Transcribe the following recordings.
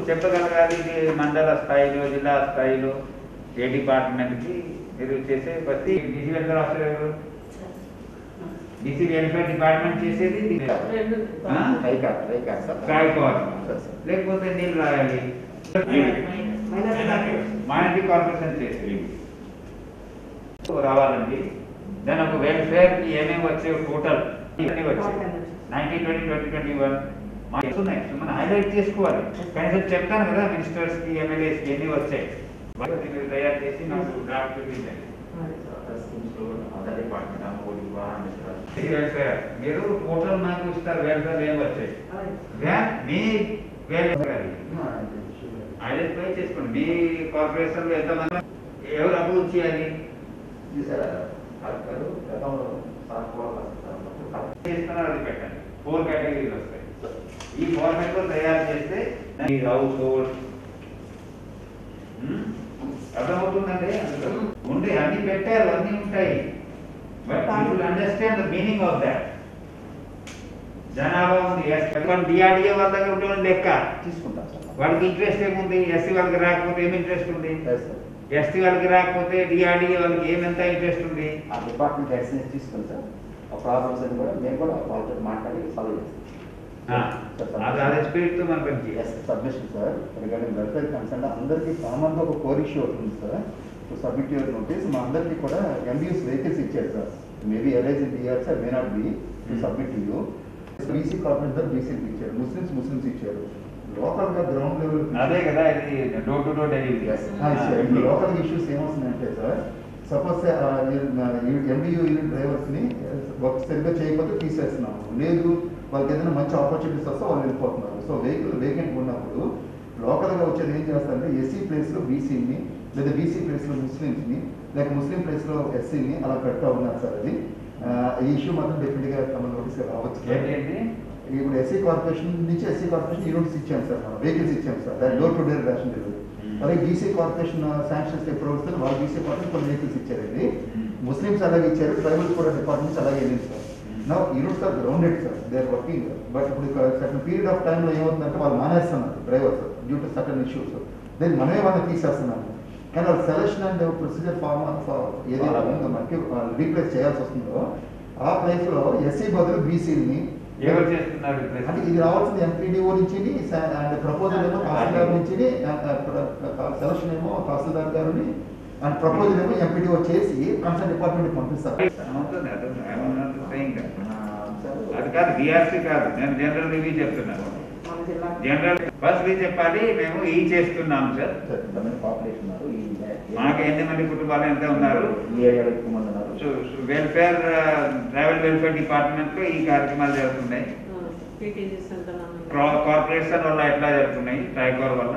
చెప్పగలగాలి ఇది మండల స్థాయిలో జిల్లా స్థాయిలో ఏ డిపార్ట్మెంట్కి మీరు చేసే ప్రతి బీసీ వెల్ఫేర్ ఆఫీసర్ ఎవరు బీసీ వెల్ఫేర్ డిపార్ట్మెంట్ చేసేది ఇది. ఆ? రైకార్డ్ రైకార్డ్ సార్ రాయకోవాలి సార్, సార్. లేకపోతే నీళ్ళు రాయాలి మానిటరీ కార్పొరేషన్ చేసేది రావాలండి దాని ఒక వెల్ఫేర్ ఏమేమి వచ్చాయి టోటల్ ఇవన్నీ వచ్చాయి nineteen twenty twenty twenty one వస్తున్నాయి సో మనం హైలైట్ చేసుకోవాలి కనీసం చెప్తాను కదా మినిస్టర్స్ కి ఎమ్మెల్యేస్ కి ఎన్ని వచ్చాయి వాటిని మీరు తయారు చేసి నాకు డ్రాఫ్ట్ చూపించండి అదర్ డిపార్ట్మెంట్ అమ్మఒడి ఇది వెల్ఫేర్ మీరు టోటల్ నాకు ఇస్తారు వెల్ఫేర్ ఏం వచ్చాయి వ్యా- మీ వెల్ఫేర్ ఐడెంటిఫై చేసుకోండి మీ కార్పొరేషన్ లో ఎంతమంది ఎవరు అప్రూవ్ చేయాలి చేస్తున్నారు అది పెట్టండి ఫోర్ కేటగిరీలు వస్తాయి ఈ ఫార్మాట్ లో తయారు చేస్తే ఈ హౌస్ హోల్డ్ అర్థమవుతుందండి అందులో ఉండి అన్ని పెట్టారు అన్ని ఉంటాయి but people understand the meaning of that జనాభా ఉంది డిఆర్డిఏ వాళ్ళ దగ్గర ఉంటుంది లెక్క తీసుకుంటాం సార్ వాళ్ళకి ఇంట్రెస్ట్ ఏముంది ఎస్సీ వాళ్ళకి రాకపోతే ఏం ఇంట్రెస్ట్ ఉంది Yes, sir. ఎస్టీ వాళ్ళకి రాకపోతే డిఆర్డిఏ వాళ్ళకి ఏమెంత ఇంట్రెస్ట్ ఉంది ఆ డిపార్ట్మెంట్ హెడ్స్ నుంచి తీసుకుని సార్ ఆ ప్రాబ్లమ్స్ అని కూడా మేము కూడా వాళ్ళతో మాట్లాడి సాల్వ్ ఆ, చేస్తాం అది అదే స్పిరిట్ తో మనం పని చేయాలి yes submission sir regarding welfare concern అందరికీ కామన్గా ఒక కోర్ ఇష్యూ అవుతుంది sir to submit your notice మా అందరికీ కూడా ఎంబీఎస్ వెహికల్స్ ఇచ్చారు sir maybe LIC DR sir may not be to Hmm. Submit to you BC corporate బీసీకి ఇచ్చారు ముస్లిమ్స్ ముస్లిమ్స్ ఇచ్చారు లోకల్ గా గ్రౌండ్ లెవెల్ అదే కదా ఇది డోర్ టు డోర్ డెలివరీ ఇప్పుడు లోకల్ ఇష్యూస్ ఏమొస్తున్నాయంటే sir suppose MDU unit drivers ని వర్క్ సరిగ్గా చేయకపోతే తీసేస్తున్నాము లేదు వాళ్ళకి ఏదైనా మంచి ఆపర్చునిటీస్ వస్తే వాళ్ళు వెళ్ళిపోతున్నారు సో వెహికల్ వేకెంట్ ఉన్నప్పుడు లోకల్ గా వచ్చేది ఏం చేస్తారంటే ఎస్సీ ప్లేస్ లో బీసీని లేదా బీసీ ప్లేస్ లో ముస్లిమ్స్ ని లేక ముస్లిం ప్లేస్ లో ఎస్సీని అలా పెడతా ఉన్నారు సార్ అది ఆ, ఈ ఇష్యూ మాత్రం డెఫినెట్ గా తమ నోటీస్ రావచ్చు సార్. ఏంటి ఇప్పుడు ఎస్సీ కార్పొరేషన్ నుంచి ఎస్సీ కార్పొరేషన్ యూనిట్స్ ఇచ్చాం సార్ మనం వెహికల్స్ ఇచ్చాం సార్ దాని door to door ration delivery Hmm. అలాగే బీసీ కార్పొరేషన్ శాంక్షన్స్ ఎప్పుడు వస్తే వాళ్ళు బీసీ కార్పొరేషన్ కొన్ని వెహికల్స్ ఇచ్చారండి Hmm. ముస్లిమ్స్ అలాగే ఇచ్చారు ట్రైబల్స్ కూడా డిపార్ట్మెంట్స్ అలాగే వెళ్ళింది సార్ Hmm. నా units are grounded sir they are working but ఇప్పుడు సర్టన్ పీరియడ్ ఆఫ్ టైంలో ఏమవుతుందంటే వాళ్ళు మానేస్తున్నారు drivers due to certain issues then మనమే వాళ్ళని తీసేస్తున్నాము కానీ వాళ్ళ సెలక్షన్ అండ్ ప్రొసీజర్ ఫార్మ్ ఏదైతే ఉందో మనకి రీప్లేస్ చేయాల్సి వస్తుందో ఆ ప్లేస్ లో ఎస్సీ బదులు బీసీని ఎవరు చేస్తున్నారు ఈ అంటే ప్రశ్న? ఇది రావాల్సింది ఎంపీడీఓ నుంచి అండ్ ప్రపోజల్ ఏమో తహసీల్దార్ నుంచి సెలక్షన్ ఏమో తహసీల్దార్ గారిని అండ్ ప్రపోజల్ ఏమో ఎంపీడీఓ చేసి కన్సర్న్ డిపార్ట్మెంట్ పంపిస్తారు అవుతుంది అర్థం ఏమన్నా saying that. అది కాదు బీఆర్సీ కాదు నేను జనరల్ రివ్యూ చెప్తున్నాను జనరల్ ఫస్ట్ రివ్యూ చెప్పాలి మేము ఈ చేస్తున్నాం సార్ పాపులేషన్ ఉన్నారు ఈ మాకు ఎన్ని మంది కుటుంబాలు ఎంత ఉన్నారు ఈ ఏరియాలో ఎక్కువ మంది ఉన్నారు వెల్ఫేర్ ట్రావెల్ వెల్ఫేర్ డిపార్ట్మెంట్ లో ఈ కార్యక్రమాలు జరుగుతున్నాయి పీటీజీస్ అంటున్నాను క్రా- కార్పొరేషన్ వల్ల ఎట్లా జరుగుతున్నాయి ట్రైకోర్ వల్ల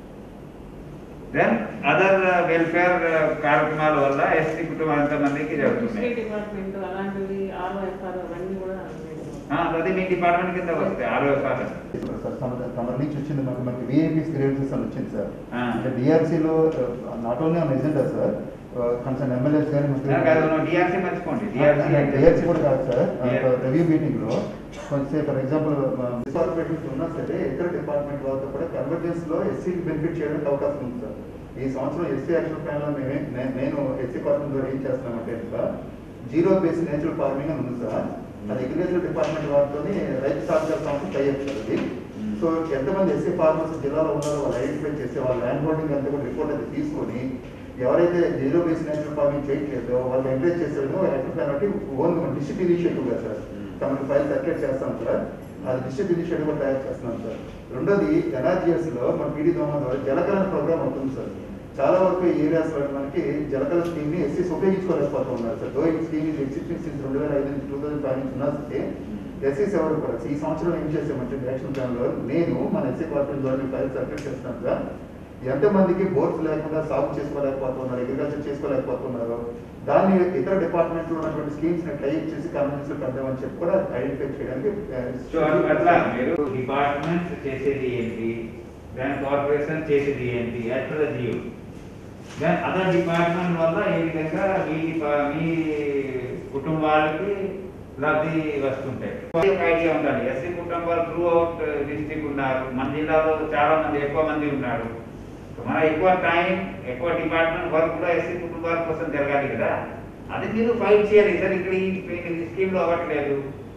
దెన్ అదర్ వెల్ఫేర్ కార్యక్రమాల వల్ల ఎస్టీ కుటుంబం ఎంతమందికి హిస్టరీ జరుగుతున్నాయి డిపార్ట్మెంట్ అలాంటివి ఆర్ఓఎఫ్ఆర్ అవన్నీ కూడా ఆ, అది మీ డిపార్ట్మెంట్ కింద వస్తాయి ఆరో సార్ సార్ తమ తమ నుంచి వచ్చింది మనకి మనకి విఐపీస్ గ్రేడ్స్ అని వచ్చింది సార్ ఆ. అంటే డిఆర్సీలో not only on agenda sir concern MLAs కానీ డిఆర్సీ మర్చిపోండి డిఆర్సీ డిఆర్సీ కూడా కాదు సార్ Yeah. రివ్యూ మీటింగ్ లో కొంచెం ఫర్ ఎగ్జాంపుల్ డిపార్ట్మెంట్ ఉన్నా సరే ఇతర డిపార్ట్మెంట్ వాళ్ళతో కూడా కన్వర్జెన్స్ లో ఎస్సీ బెనిఫిట్ చేయడానికి అవకాశం ఉంది సార్ ఈ సంవత్సరం ఎస్సీ యాక్షన్ ప్లాన్ లో మేమే నే- నేను ఎస్సీ డిపార్ట్మెంట్ ద్వారా ఏం చేస్తున్నామంటే sir zero base natural farming అని ఉంది సార్ అది అగ్రికల్చర్ డిపార్ట్మెంట్ వారితో రైతు సాధికార సంస్థ టై సార్ అది Hmm. సో ఎంతమంది ఎస్సీ ఫార్మర్స్ జిల్లాలో ఉన్నారో వాళ్ళు ఐడెంటిఫై చేసి వాళ్ళ ల్యాండ్ హోల్డింగ్ అంతా కూడా రిపోర్ట్ అయితే తీసుకొని ఎవరైతే జీరో బేస్ నేచురల్ ఫార్మింగ్ చేయట్లేదో వాళ్ళు ఎంకరేజ్ చేసేదో యాక్షన్ ప్లాన్ బట్టి ఓన్ డిస్ట్రిక్ట్ ఇనిషియేటివ్ గా సార్ తమకి ఫైల్ సర్క్యులేట్ చేస్తాం సార్ అది డిస్ట్రిక్ట్ ఇనిషియేటివ్ కూడా తయారు చేస్తున్నాం సార్ రెండోది ఎన్ఆర్జీఎస్ లో మన పీడీ దోమ ద్వారా జలకరణ ప్రోగ్రామ్ అవుతుంది సార్ చాలా వరకు ఈ ఏరియాస్ లో మనకి జలకరణ స్కీమ్ ని ఎస్సీస్ ఉపయోగించుకోలేకపోతూ ఉన్నారు సార్ దో ఈ స్కీమ్ ఇది ఎగ్జిస్టింగ్ సిన్స్ రెండు వేల ఐదు నుంచి టూ థౌసండ్ ఫైవ్ నుంచి ఉన్నా సరే ఎస్సీస్ ఎవరు కూడా ఈ సంవత్సరం ఏం చేసామంటే యాక్షన్ ప్లాన్ లో నేను మన ఎస్సీ కార్పొరేషన్ ద్వారా ఫైల్ సర్క్యులేట్ చేస్తున్నాను సార్ ఎంతమందికి బోర్డ్స్ లేకుండా సాగు చేసుకోలేకపోతున్నారు అగ్రికల్చర్ చేసుకోలేకపోతున్నారు దాన్ని ఇతర డిపార్ట్మెంట్ లో ఉన్నటువంటి స్కీమ్స్ ని టైప్ చేసి కన్వెన్స్ పెడదామని చెప్పి కూడా ఐడెంటిఫై చేయడానికి సో అట్లా మీరు డిపార్ట్మెంట్ చేసేది ఏంటి దాని కార్పొరేషన్ చేసేది ఏంటి అట్లా జియో దాని అదర్ డిపార్ట్మెంట్ వల్ల ఏ విధంగా మీ డిపా- మీ కుటుంబాలకి లబ్ధి వస్తుంటాయి ఒక ఐడియా ఉండాలి ఎస్సీ కుటుంబాలు త్రూ అవుట్ డిస్టిక్ ఉన్నారు మన జిల్లాలో చాలా మంది ఎక్కువ మంది ఉన్నారు మన ఎక్కువ టైం ఎక్కువ డిపార్ట్మెంట్ వర్క్ కూడా ఎస్సీ కుటుంబాల కోసం జరగాలి కదా అది మీరు ఫైట్ చేయాలి సార్ ఇక్కడ ఈ స్కీమ్ లో అవ్వట్లేదు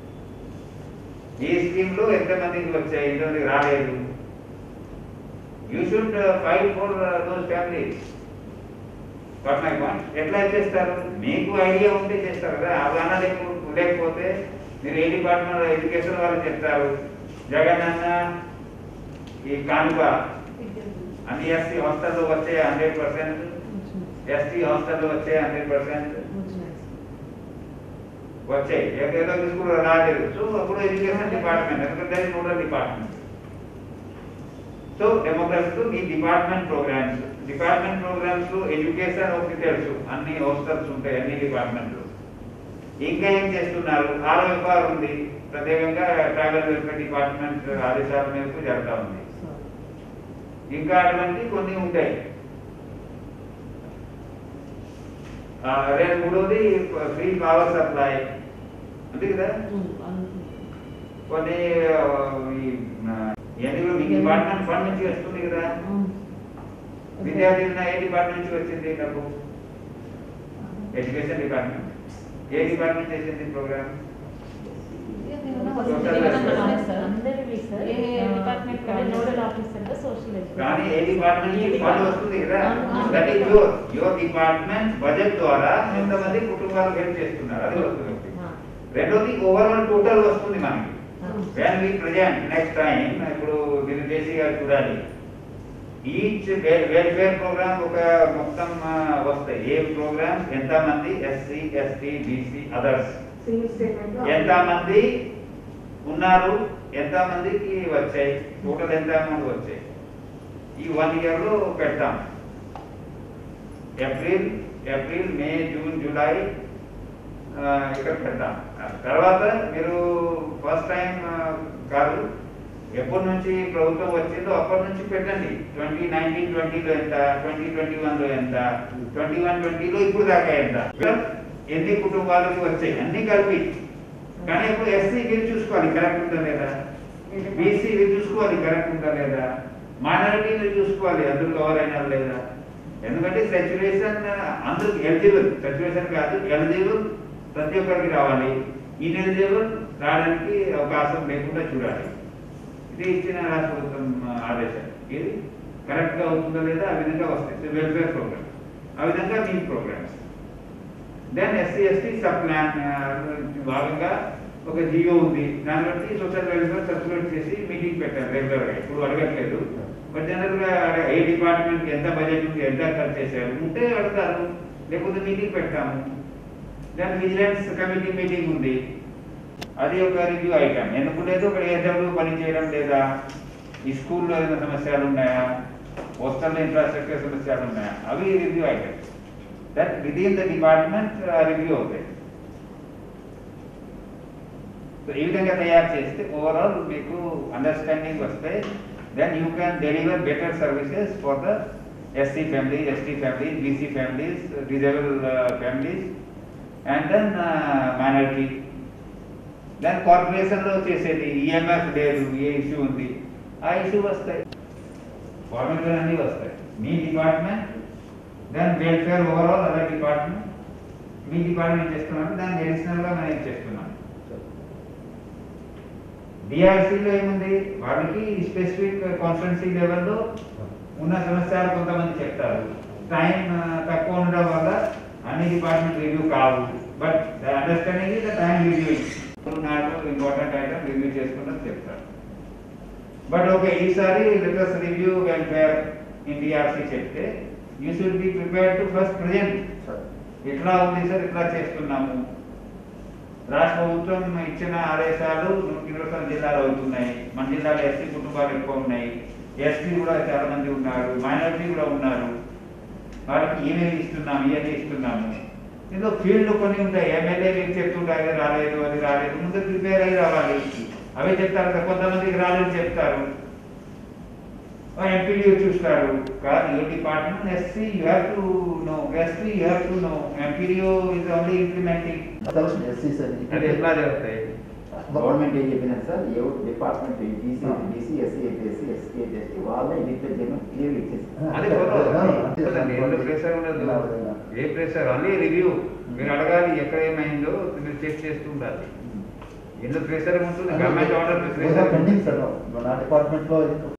ఈ స్కీమ్ లో ఎంతమందికి వచ్చాయి ఎంతమందికి రాలేదు you should fight for those families what my point ఎట్లా చేస్తారు మీకు ఐడియా ఉంటే చేస్తారు కదా అవగాహన లేకు లేకపోతే మీరు ఏ డిపార్ట్మెంట్ ఎడ్యుకేషన్ వాళ్ళు చెప్తారు జగన్ అన్న ఈ కానుక అన్ని ఎస్సీ హాస్టల్లో వచ్చే హండ్రెడ్ పర్సెంట్ ఎస్టీ హాస్టల్లో వచ్చే హండ్రెడ్ పర్సెంట్ వచ్చాయి ఏదో స్కూల్ రాలేదు సో అప్పుడు ఎడ్యుకేషన్ డిపార్ట్మెంట్ ఎందుకంటే రూరల్ డిపార్ట్మెంట్ సో డెమోక్రసీ ఈ department programs department programs education ఒకటి తెలుసు అన్ని హాస్టల్స్ ఉంటాయి అన్ని డిపార్ట్మెంట్లు ఇంకా ఏం చేస్తున్నారు ఆర్ఓఎఫ్ఆర్ ఉంది ప్రత్యేకంగా ట్రావెల్ వెల్ఫేర్ డిపార్ట్మెంట్ ఆదేశాల మేరకు జరుగుతూ ఉంది ఇంకా అటువంటి కొన్ని ఉంటాయి ఆ, రేపు మూడోది ఫ్రీ పవర్ సప్లై అంతే కదా కొన్ని ఆ, ఈ ఆ, ఇవన్నీ కూడా మీ డిపార్ట్మెంట్ ఫండ్ నుంచి వస్తుంది కదా విద్యార్థులు ఏ డిపార్ట్మెంట్ నుంచి వచ్చింది డబ్బు ఎడ్యుకేషన్ డిపార్ట్మెంట్ ఏ డిపార్ట్మెంట్ చేసింది ప్రోగ్రామ్ అందరివి సార్ ఏ డిపార్ట్మెంట్ నోడల్ ఆఫీసర్ సోషల్ కానీ ఏ డిపార్ట్మెంట్ నుంచి ఫండ్ వస్తుంది కదా అవును. That is your your department budget ద్వారా ఎంతమంది కుటుంబాలు హెల్ప్ చేస్తున్నారు అది వస్తుంది ఒకటి. రెండోది ఓవరాల్ టోటల్ వస్తుంది మనకి when we present next time ఇప్పుడు మీరు జేసీ గారు చూడాలి ఈచ్ వెల్ఫేర్ ప్రోగ్రామ్ ఒక మొత్తం ఆ, వస్తాయి ఏ ప్రోగ్రామ్ ఎంత మంది ఎస్సీ ఎస్టీ బీసీ అదర్స్ ఎంత మంది ఉన్నారు ఎంత మందికి వచ్చాయి టోటల్ ఎంత అమౌంట్ వచ్చాయి ఈ వన్ ఇయర్ లో పెడతాం April April May June July ఆ, ఇక్కడ పెడతాం ఆ తర్వాత మీరు ఫస్ట్ టైం కాదు ఎప్పటి నుంచి ప్రభుత్వం వచ్చిందో అప్పటి నుంచి పెట్టండి ట్వంటీ నైన్టీన్ ట్వంటీలో ఎంత ట్వంటీ ట్వంటీ వన్లో ఎంత ట్వంటీ వన్ ట్వంటీలో ఇప్పుడు దాకా ఎంత ఎన్ని కుటుంబాలకు వచ్చాయి అన్ని కలిపి కానీ ఇప్పుడు ఎస్సీ మీరు చూసుకోవాలి కరెక్ట్ ఉందా లేదా బీసీ మీరు చూసుకోవాలి కరెక్ట్ ఉందా లేదా మైనారిటీ మీరు చూసుకోవాలి అందులో ఎవరైనా లేదా ఎందుకంటే సెచ్యురేషన్ అందరికి ఎలిజిబుల్ సెచ్యురేషన్ కాదు ఎలిజిబుల్ ప్రతి ఒక్కరికి రావాలి ఇన్ఎలిజిబుల్ రావడానికి అవకాశం లేకుండా చూడాలి ఇది ఇచ్చిన రాష్ట్ర ప్రభుత్వం ఆ, ఆదేశం ఇది కరెక్ట్ గా అవుతుందా లేదా ఆ విధంగా వస్తాయి వెల్ఫేర్ ప్రోగ్రామ్ ఆ విధంగా మీ programs then SC ST sub plan భాగంగా ఒక జియో ఉంది దాన్ని బట్టి సోషల్ వెల్ఫేర్ సర్క్యులేట్ చేసి మీటింగ్ పెట్టారు రెగ్యులర్ గా ఇప్పుడు అడగట్లేదు బట్ జనరల్ గా ఏ డిపార్ట్మెంట్ ఎంత బడ్జెట్ ఉంది ఎంత ఖర్చు చేశారు ఉంటే అడుగుతారు లేకపోతే మీటింగ్ పెడతాము దెన్ విజిలెన్స్ కమిటీ మీటింగ్ ఉంది అది ఒక రివ్యూ ఐటమ్ ఎందుకు లేదు ఒక ఏజెంట్లు పని చేయడం లేదా ఈ స్కూల్లో ఏదైనా సమస్యలు ఉన్నాయా హాస్టల్ ఇన్ఫ్రాస్ట్రక్చర్ సమస్యలు ఉన్నాయా అవి review items that within the department review అవుతాయి సో ఈ విధంగా తయారు చేస్తే ఓవరాల్ మీకు అండర్స్టాండింగ్ వస్తే then you can deliver better services for the SC families ST families BC families disable families and then minority దాని కార్పొరేషన్ లో చేసేది ఈఎంఎఫ్ లేదు ఏ ఇష్యూ ఉంది ఆ ఇష్యూ వస్తాయి ఫార్మల్ గా అన్ని వస్తాయి మీ డిపార్ట్మెంట్ దాని వెల్ఫేర్ ఓవరాల్ అదర్ డిపార్ట్మెంట్ మీ డిపార్ట్మెంట్ చేస్తున్నాను దాన్ని అడిషనల్ గా మనం చేస్తున్నాం డిఆర్సీలో ఏముంది వాళ్ళకి స్పెసిఫిక్ కాన్స్టిట్యున్సీ లెవెల్లో ఉన్న సమస్యలు కొంతమంది చెప్తారు టైం తక్కువ ఉండడం వల్ల అన్ని డిపార్ట్మెంట్ రివ్యూ కావు but the understanding is the time reviewing నాలుగు ఇంపార్టెంట్ ఐటమ్ రివ్యూ చేసుకుంటాం చెప్తారు బట్ ఓకే ఈసారి letters review welfare in DRC చెప్తే you should be prepared to first present ఇట్లా ఉంది సార్ ఇట్లా చేస్తున్నాము రాష్ట్ర ప్రభుత్వం ఇచ్చిన ఆదేశాలు నూటికి ఇరవై శాతం జిల్లాలో అవుతున్నాయి మన జిల్లాలో ఎస్సీ కుటుంబాలు ఎక్కువ ఉన్నాయి ఎస్టీ కూడా చాలా మంది ఉన్నారు మైనారిటీ కూడా ఉన్నారు వాళ్ళకి ఏమేమి ఇస్తున్నాము ఇవన్నీ ఇస్తున్నాము ఏదో ఫీల్డ్ కొన్ని ఉంటాయి ఎమ్మెల్యే మీకు చెప్తుంటారు "ఇది రాలేదు అది రాలేదు ముందు ప్రిపేర్ అయ్యి రావాలి అవే చెప్తారు కదా, కొంతమందికి రాలేదు చెప్తారు ఎంపీడీ చూస్తాడు కాదు your department SC you have to know SC you have to know MPDO is only implementing selection ఎస్సీస్ అది ఎట్లా జరుగుతాయి గవర్నమెంట్ ఏం చెప్పినా సార్ ఏ డిపార్ట్మెంట్ బీసీ ఆ. BC SC SC SC ST వాళ్ళే డిక్లేర్ చేయడం క్లియర్ ఇచ్చేసి అది కుదరదు. ఎందులో ప్రెషర్ ఉండదు ఏ ప్రెషర్ ఓన్లీ రివ్యూ మీరు అడగాలి ఎక్కడ ఏమైందో మీరు చెక్ చేస్తూ ఉండాలి ఎందులో ప్రెషర్ ఉంటుంది government order pressure pending sir నా డిపార్ట్మెంట్ లో